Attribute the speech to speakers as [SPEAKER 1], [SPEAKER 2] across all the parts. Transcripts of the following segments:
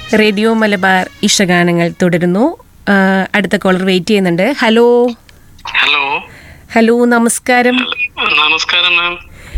[SPEAKER 1] Radio Malabar ഇഷ്ടഗാനങ്ങൾ തുടരുന്നു ആ, അടുത്ത കോളർ വെയിറ്റ് ചെയ്യുന്നുണ്ട് ഹലോ
[SPEAKER 2] ഹലോ
[SPEAKER 1] ഹലോ നമസ്കാരം
[SPEAKER 2] നമസ്കാരം മാം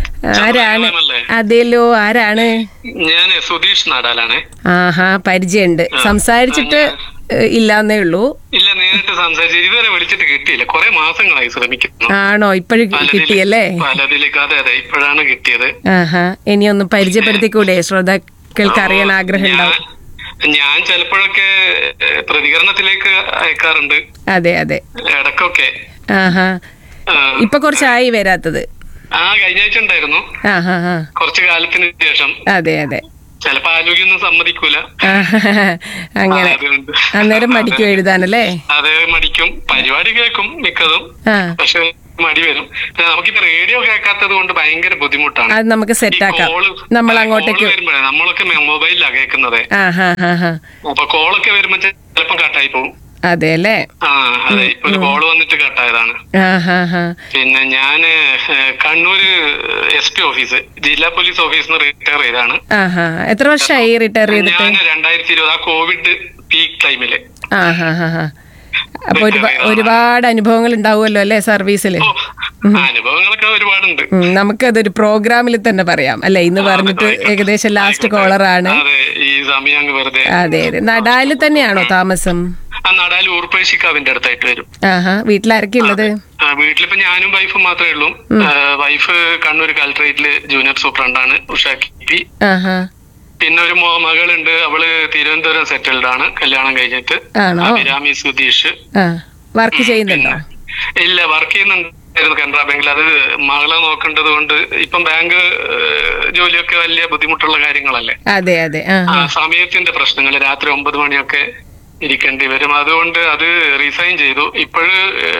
[SPEAKER 1] ആരാണ്
[SPEAKER 2] ചന്ദ്രകലമല്ലേ?
[SPEAKER 1] അതെല്ലോ ആരാണ്
[SPEAKER 2] ഞാൻ സുധീഷ് നാടാലാണ്
[SPEAKER 1] ആഹാ പരിചയമുണ്ട് സംസാരിച്ചിട്ട് ഏ, ഇല്ലാന്നേ ഉള്ളൂ
[SPEAKER 2] ഇല്ല നേരിട്ട് സംസാരിച്ചു ഇതുവരെ വിളിച്ചിട്ട് കിട്ടിയില്ല കുറെ മാസങ്ങളായി ശ്രമിക്കുന്നു
[SPEAKER 1] ആണോ ഇപ്പോഴും
[SPEAKER 2] പലതില്-
[SPEAKER 1] കിട്ടിയല്ലേ
[SPEAKER 2] പലതിലേക്ക് അതെ അതെ ഇപ്പോഴാണ് കിട്ടിയത്
[SPEAKER 1] ആഹാ ഇനി ഒന്ന് പരിചയപ്പെടുത്തിക്കൂടെ ശ്രോതാക്കൾക്ക് അറിയാൻ ആഗ്രഹം ഉണ്ടാവും
[SPEAKER 2] ഞാൻ- ഞാൻ ചിലപ്പോഴൊക്കെ ഏഹ്, പ്രതികരണത്തിലേക്ക് അയക്കാറുണ്ട്
[SPEAKER 1] അതെ അതെ
[SPEAKER 2] ഇടക്കൊക്കെ
[SPEAKER 1] ആഹാ
[SPEAKER 2] ആ,
[SPEAKER 1] ഇപ്പൊ കുറച്ചായി വരാത്തത്
[SPEAKER 2] ആ കഴിഞ്ഞ ആഴ്ച ഉണ്ടായിരുന്നു
[SPEAKER 1] ആഹാ ആ
[SPEAKER 2] കുറച്ചു കാലത്തിന് ശേഷം
[SPEAKER 1] അതെ അതെ
[SPEAKER 2] ചിലപ്പോ ആരോഗ്യമൊന്നും സമ്മതിക്കൂല
[SPEAKER 1] ആഹാ, അങ്ങനെ
[SPEAKER 2] അതുകൊണ്ട്
[SPEAKER 1] അന്നേരം മടിക്കും എഴുതാനല്ലേ
[SPEAKER 2] അത് മടിക്കും പരിപാടി കേൾക്കും മിക്കതും
[SPEAKER 1] ആ
[SPEAKER 2] പക്ഷെ മടി വരും പിന്നെ നമുക്കിപ്പോ റേഡിയോ കേൾക്കാത്തത് കൊണ്ട് ഭയങ്കര ബുദ്ധിമുട്ടാണ്
[SPEAKER 1] അത് നമുക്ക് സെറ്റ് ആക്കാം
[SPEAKER 2] കോള്
[SPEAKER 1] നമ്മൾ
[SPEAKER 2] കോള്
[SPEAKER 1] അങ്ങോട്ടേക്ക്
[SPEAKER 2] വരുമ്പോഴേ നമ്മളൊക്കെ മൊബൈലിലാ കേൾക്കുന്നത്
[SPEAKER 1] ആ ഹാ ഹാ ഹാ
[SPEAKER 2] അപ്പൊ കോളൊക്കെ വരുമ്പോ ചിലപ്പം കട്ടായി പോകും
[SPEAKER 1] അതെ അല്ലേ
[SPEAKER 2] ആ അതെ ഇപ്പൊ ഒരു കോള് വന്നിട്ട് കട്ടായതാണ്
[SPEAKER 1] ആ ഹാ ഹാ
[SPEAKER 2] പിന്നെ ഞാന് ഏഹ്, കണ്ണൂര് എസ് പി ഓഫീസ് ജില്ലാ പോലീസ് ഓഫീസിൽ നിന്ന് റിട്ടയർ ചെയ്താണ്
[SPEAKER 1] ആ ഹാ എത്ര വർഷമായി റിട്ടയർ ചെയ്തിട്ട്
[SPEAKER 2] ഞാൻ രണ്ടായിരത്തി ഇരുപത് ആ കോവിഡ് പീക്ക് ടൈമില്
[SPEAKER 1] ആ ഹാ ഹാ ഹാ അപ്പൊ ഒരുപാ- ഒരുപാട് അനുഭവങ്ങൾ ഉണ്ടാവുമല്ലോ അല്ലേ സർവീസിൽ
[SPEAKER 2] ഓ അനുഭവങ്ങളൊക്കെ ഒരുപാടുണ്ട്
[SPEAKER 1] നമുക്കതൊരു പ്രോഗ്രാമിൽ തന്നെ പറയാം അല്ലെ ഇന്ന് പറഞ്ഞിട്ട് ഏകദേശം ലാസ്റ്റ് കോളറാണ്
[SPEAKER 2] അതെ ഈ സമയം അങ്ങ് വെറുതെ
[SPEAKER 1] അതെ അതെ നടാല് തന്നെയാണോ താമസം
[SPEAKER 2] ആ നടാൽ ഊർപ്പേശിക്കാവിന്റെ അടുത്തായിട്ട് വരും
[SPEAKER 1] ആഹാ വീട്ടിലാരൊക്കെ ഉള്ളത്
[SPEAKER 2] ആ, വീട്ടിലിപ്പോ ഞാനും വൈഫും മാത്രമേ ഉള്ളൂ ആ, വൈഫ് കണ്ണൂർ കലക്ടറേറ്റില് ജൂനിയർ സൂപ്രണ്ടാണ് ഉഷ പി
[SPEAKER 1] ആഹാ
[SPEAKER 2] പിന്നെ ഒരു മോ- മകളുണ്ട് അവള് തിരുവനന്തപുരം സെറ്റിൽഡ് ആണ് കല്യാണം കഴിഞ്ഞിട്ട്
[SPEAKER 1] ആണോ
[SPEAKER 2] അഭിരാമി സുധീഷ്
[SPEAKER 1] ആ വർക്ക് ചെയ്യുന്നുണ്ടോ
[SPEAKER 2] ഇല്ല വർക്ക് ചെയ്യുന്നുണ്ടായിരുന്നു കനറ ബാങ്കിൽ അത് മകളെ നോക്കേണ്ടത് കൊണ്ട് ഇപ്പം ബാങ്ക് ഏഹ്, ജോലിയൊക്കെ വലിയ ബുദ്ധിമുട്ടുള്ള കാര്യങ്ങളല്ലേ
[SPEAKER 1] അതെ അതെ ആ
[SPEAKER 2] ആ സമയത്തിന്റെ പ്രശ്നങ്ങൾ രാത്രി ഒമ്പത് മണിയൊക്കെ ഇരിക്കേണ്ടി വരും അതുകൊണ്ട് അത് റിസൈൻ ചെയ്തു ഇപ്പോഴ്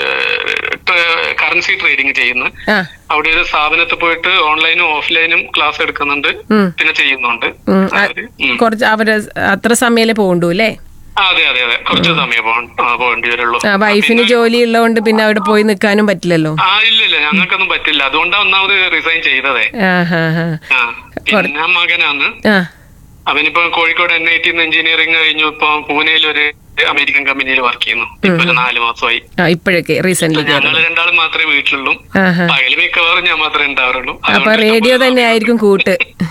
[SPEAKER 2] കറൻസി ട്രേഡിംഗ് ചെയ്യുന്നു
[SPEAKER 1] ആ
[SPEAKER 2] അവിടെ ഒരു സ്ഥാപനത്തിൽ പോയിട്ട് ഓൺലൈനും ഓഫ്ലൈനും ക്ലാസ് എടുക്കുന്നുണ്ട്
[SPEAKER 1] ഉം.
[SPEAKER 2] പിന്നെ ചെയ്യുന്നുണ്ട്
[SPEAKER 1] ഉം, ആ,
[SPEAKER 2] അവര്, ഉം.
[SPEAKER 1] കുറച്ച് അവര് അത്ര സമയമേ പോകണ്ടു അല്ലേ
[SPEAKER 2] ആ, അതെ അതെ അതെ കുറച്ച് സമയം പോകണം ആ, പോകേണ്ടി വരുള്ളൂ
[SPEAKER 1] ആ വൈഫിന് ജോലി ഉള്ളതുകൊണ്ട് പിന്നെ അവിടെ പോയി നിൽക്കാനും പറ്റില്ലല്ലോ
[SPEAKER 2] ആ ഇല്ല ഇല്ല ഞങ്ങൾക്കൊന്നും പറ്റില്ല അതുകൊണ്ടാണ് ഒന്നാമത് റിസൈൻ ചെയ്തതേ
[SPEAKER 1] ആ ഹാ ഹാ
[SPEAKER 2] ആ പിന്നെ മകനാണ്
[SPEAKER 1] ആ
[SPEAKER 2] അവനിപ്പോ Kozhikode N I T engineering കഴിഞ്ഞു ഇപ്പൊ പൂനെയിൽ ഒരു അമേരിക്കൻ കമ്പനിയിൽ വർക്ക് ചെയ്യുന്നു ഇപ്പൊ ഒരു നാല് മാസമായി
[SPEAKER 1] ആ ഇപ്പോഴൊക്കെ റീസെന്റ്
[SPEAKER 2] ഞങ്ങൾ രണ്ടാളും മാത്രമേ വീട്ടിലുള്ളൂ
[SPEAKER 1] ആഹാ
[SPEAKER 2] പകല് മിക്കവാറും ഞാൻ മാത്രമേ ഉണ്ടാവാറുള്ളൂ
[SPEAKER 1] അപ്പൊ
[SPEAKER 2] അതുകൊണ്ട്
[SPEAKER 1] റേഡിയോ തന്നെ ആയിരിക്കും കൂട്ട്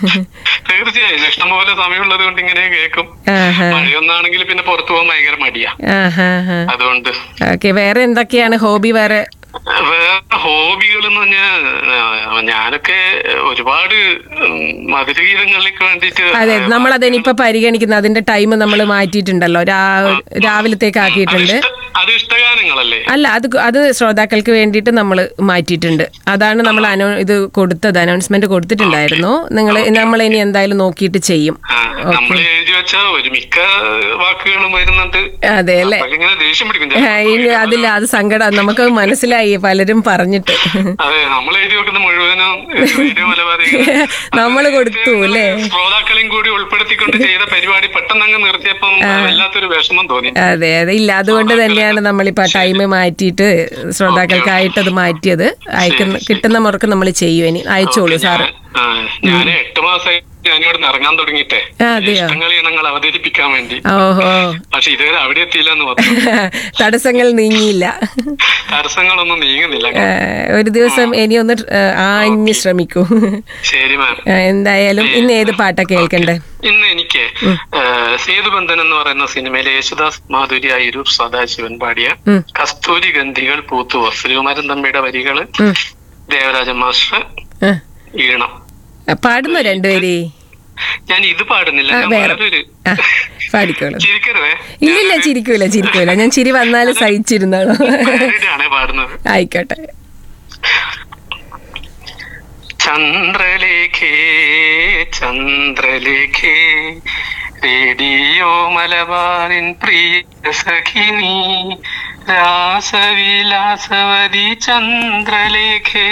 [SPEAKER 2] തീർച്ചയായും ഇഷ്ടംപോലെ സമയമുള്ളത് കൊണ്ട് ഇങ്ങനെ കേൾക്കും
[SPEAKER 1] ആഹാ
[SPEAKER 2] മഴയൊന്നാണെങ്കിൽ പിന്നെ പുറത്തു പോകാൻ ഭയങ്കര മടിയാ
[SPEAKER 1] ആഹാ ഹാ
[SPEAKER 2] അതുകൊണ്ട്
[SPEAKER 1] ഓക്കെ വേറെ എന്തൊക്കെയാണ് ഹോബി വേറെ
[SPEAKER 2] വേറെ ഹോബികൾ എന്ന് പറഞ്ഞാൽ ഞാനൊക്കെ ഒരുപാട് ഉം, മധുരഗീതങ്ങളിലേക്ക് വേണ്ടിയിട്ട്
[SPEAKER 1] അതെ നമ്മൾ അതിനിപ്പോ പരിഗണിക്കുന്ന അതിന്റെ ടൈം നമ്മൾ മാറ്റിയിട്ടുണ്ടല്ലോ രാ- രാവിലത്തേക്ക് ആക്കിയിട്ടുണ്ട്
[SPEAKER 2] ഇഷ്ട- അത് ഇഷ്ടഗാനങ്ങളല്ലേ
[SPEAKER 1] അല്ല അത് അത് ശ്രോതാക്കൾക്ക് വേണ്ടിയിട്ട് നമ്മൾ മാറ്റിയിട്ടുണ്ട് അതാണ് നമ്മൾ അനൗ ഇത് കൊടുത്തത് അനൗൺസ്മെന്റ് കൊടുത്തിട്ടുണ്ടായിരുന്നു നിങ്ങൾ നമ്മൾ ഇനി എന്തായാലും നോക്കിയിട്ട് ചെയ്യും
[SPEAKER 2] ആ, നമ്മൾ എഴുതി വെച്ച ഒരു മിക്ക വാക്കുകളും വരുന്നുണ്ട്
[SPEAKER 1] അതെ അല്ലേ
[SPEAKER 2] അപ്പൊ ഇങ്ങനെ ദേഷ്യം പിടിക്കും
[SPEAKER 1] ആ, ഇനി അതില്ല അത് സങ്കടം നമുക്ക് മനസ്സിലായി പലരും പറഞ്ഞിട്ട്
[SPEAKER 2] അതെ നമ്മൾ എഴുതി വെക്കുന്ന മുഴുവനും റേഡിയോ മലബാറി
[SPEAKER 1] നമ്മൾ കൊടുത്തു അല്ലേ
[SPEAKER 2] ശ്രോതാക്കളെയും കൂടി ഉൾപ്പെടുത്തിക്കൊണ്ട് ചെയ്ത പരിപാടി പെട്ടെന്ന് അങ്ങ് നിർത്തിയപ്പം വല്ലാത്തൊരു വിഷമം തോന്നി
[SPEAKER 1] അതെ അതെ ഇല്ല അതുകൊണ്ട് തന്നെയാണ് നമ്മളിപ്പോ ടൈം മാറ്റിയിട്ട് ശ്രോതാക്കൾക്കായിട്ട് അത് മാറ്റിയത് അയക്കുന്ന കിട്ടുന്ന മുറക്ക് നമ്മൾ ചെയ്യും ഇനി അയച്ചോളൂ സാറ്
[SPEAKER 2] ഞാൻ എട്ട് മാസമായി ഞാനിവിടെ നിന്ന് ഇറങ്ങാൻ തുടങ്ങിയിട്ടേ
[SPEAKER 1] ആ, അതെയോ
[SPEAKER 2] ഇഷ്ടങ്ങൾ ഇനങ്ങൾ അവതരിപ്പിക്കാൻ വേണ്ടി
[SPEAKER 1] ഓഹോ
[SPEAKER 2] പക്ഷെ ഇതുവരെ അവിടെ എത്തിയില്ല എന്ന് പറഞ്ഞു
[SPEAKER 1] തടസ്സങ്ങൾ നീങ്ങിയില്ല
[SPEAKER 2] തടസ്സങ്ങളൊന്നും നീങ്ങുന്നില്ല
[SPEAKER 1] ആ, ഒരു ദിവസം ഇനി ഒന്ന് ആ, ആഞ്ഞ് ശ്രമിക്കൂ
[SPEAKER 2] ശരി മാം
[SPEAKER 1] ആ, എന്തായാലും ഇന്ന് ഏത് പാട്ടാ കേൾക്കണ്ടേ
[SPEAKER 2] ഇന്ന് എനിക്ക് സേതുബന്ധൻ എന്ന് പറയുന്ന സിനിമയിലെ യേശുദാസ് മാധുരി അയിരൂർ സദാശിവൻ പാടിയ
[SPEAKER 1] ഉം.
[SPEAKER 2] കസ്തൂരി ഗന്ധികൾ പൂത്തുവോ ശ്രീകുമാരൻ തമ്പിയുടെ വരികള്
[SPEAKER 1] ഉം.
[SPEAKER 2] ദേവരാജൻ മാസ്റ്റർ
[SPEAKER 1] ആ,
[SPEAKER 2] ഈണം
[SPEAKER 1] ആ, പാടുന്നോ രണ്ടുപേരെ
[SPEAKER 2] ഞാൻ ഇത് പാടുന്നില്ല
[SPEAKER 1] ആ,
[SPEAKER 2] ഞാൻ
[SPEAKER 1] വേറെ.
[SPEAKER 2] വേറൊരു
[SPEAKER 1] ആ, പാടിക്കോളൂ
[SPEAKER 2] ചിരിക്കരുതേ
[SPEAKER 1] ഇല്ലില്ല ചിരിക്കൂല ചിരിക്കൂല ഞാൻ ചിരി വന്നാലും സഹിച്ചിരുന്നോളൂ
[SPEAKER 2] ആണ് പാടുന്നത്
[SPEAKER 1] ആയിക്കോട്ടെ
[SPEAKER 2] ചന്ദ്രലേഖേ ചന്ദ്രലേഖേ റേഡിയോ മലബാറിൻ പ്രിയ സഖിനി രാസവിലാസവതി ചന്ദ്രലേഖേ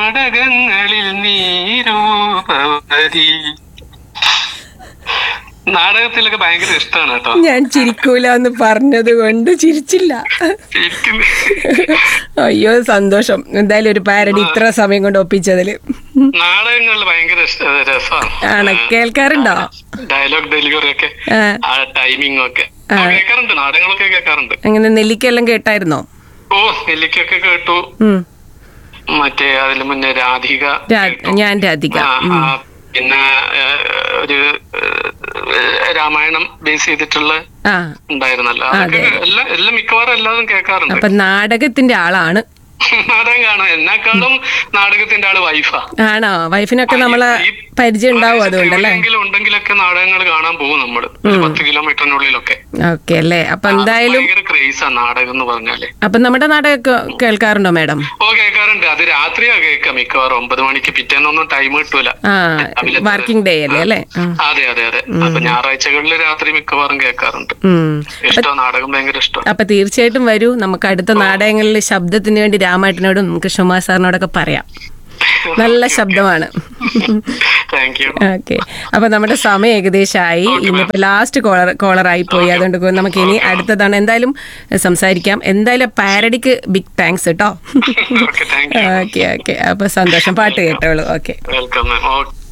[SPEAKER 2] നാടകങ്ങളിൽ നീരൂപവതി നാടകത്തിലൊക്കെ ഭയങ്കര ഇഷ്ടമാണ് കേട്ടോ
[SPEAKER 1] ഞാൻ ചിരിക്കൂല എന്ന് പറഞ്ഞത് കൊണ്ട് ചിരിച്ചില്ല
[SPEAKER 2] ഇരിക്കുന്നു
[SPEAKER 1] അയ്യോ സന്തോഷം എന്തായാലും ഒരു പാരഡി ഇത്ര സമയം കൊണ്ട് ഒപ്പിച്ചതില്
[SPEAKER 2] നാടകങ്ങളിൽ ഭയങ്കര ഇഷ്ട- രസമാണ്
[SPEAKER 1] ആണ് കേൾക്കാറുണ്ടോ
[SPEAKER 2] ഡയലോഗ് ഡെലിവറി ഒക്കെ
[SPEAKER 1] ആ,
[SPEAKER 2] ആ ടൈമിംഗ് ഒക്കെ ആ, കേൾക്കാറുണ്ട് നാടകങ്ങളൊക്കെ കേൾക്കാറുണ്ട്
[SPEAKER 1] അങ്ങനെ നെല്ലിക്കെല്ലാം കേട്ടായിരുന്നോ
[SPEAKER 2] ഓ നെല്ലിക്കൊക്കെ കേട്ടു
[SPEAKER 1] ഉം.
[SPEAKER 2] മറ്റേ അതിന് മുന്നേ രാധിക
[SPEAKER 1] രാ- ഞാൻ രാധിക
[SPEAKER 2] ആ, ആ, പിന്നെ ഏ, ഒരു ഏ, രാമായണം ബേസ് ചെയ്തിട്ടുള്ള
[SPEAKER 1] ആ
[SPEAKER 2] ഉണ്ടായിരുന്നല്ലോ അതൊക്കെ എല്ലാം എല്ലാം മിക്കവാറും എല്ലാതും കേൾക്കാറുണ്ട്
[SPEAKER 1] അപ്പൊ നാടകത്തിന്റെ ആളാണ്
[SPEAKER 2] നാടകം കാണും എന്നെക്കാളും നാടകത്തിന്റെ ആള് വൈഫാ
[SPEAKER 1] ആണോ വൈഫിനൊക്കെ നമ്മളെ പരിചയം ഉണ്ടാവും അതുകൊണ്ടല്ലേ
[SPEAKER 2] എവിടെയെങ്കിലും ഉണ്ടെങ്കിലൊക്കെ നാടകങ്ങൾ കാണാൻ പോകും നമ്മള് ഒരു പത്ത് കിലോമീറ്ററിനുള്ളിലൊക്കെ
[SPEAKER 1] ഓക്കെ അല്ലേ അപ്പൊ എന്തായാലും
[SPEAKER 2] ഭയങ്കര ക്രേസാ നാടകം എന്ന് പറഞ്ഞാല്
[SPEAKER 1] അപ്പൊ നമ്മുടെ നാടകമൊക്കെ കേൾക്കാറുണ്ടോ മാഡം
[SPEAKER 2] ഓ കേൾക്കാറുണ്ട് അത് രാത്രിയാ കേൾക്കാം മിക്കവാറും ഒമ്പത് മണിക്ക് പിറ്റേന്നൊന്നും ടൈം കിട്ടൂല
[SPEAKER 1] ആ വർക്കിംഗ് ഡേ അല്ലേ അല്ലേ ആ.
[SPEAKER 2] അതെ അതെ അതെ അപ്പൊ ഞായറാഴ്ചകളിൽ രാത്രി മിക്കവാറും കേൾക്കാറുണ്ട്
[SPEAKER 1] ഉം.
[SPEAKER 2] ഇഷ്ടം നാടകം ഭയങ്കര ഇഷ്ടം
[SPEAKER 1] അപ്പൊ തീർച്ചയായിട്ടും വരൂ നമുക്ക് അടുത്ത നാടകങ്ങളിൽ ശബ്ദത്തിന് വേണ്ടി രാമായിട്ടിനോടും കൃഷ്ണകുമാർ സാറിനോടൊക്കെ പറയാം നല്ല ശബ്ദമാണ്
[SPEAKER 2] താങ്ക് യു
[SPEAKER 1] ഓക്കെ അപ്പൊ നമ്മുടെ സമയം ഏകദേശമായി ഇന്നിപ്പോ ലാസ്റ്റ് കോളർ കോളറായി പോയി അതുകൊണ്ട് നമുക്ക് ഇനി അടുത്തതാണ് എന്തായാലും സംസാരിക്കാം എന്തായാലും പാരഡിക്ക് ബിഗ് താങ്ക്സ് കേട്ടോ
[SPEAKER 2] okay thank you
[SPEAKER 1] okay okay അപ്പൊ സന്തോഷം പാട്ട് കേട്ടോളൂ ഓക്കെ
[SPEAKER 2] വെൽക്കം മാം ഓക്കെ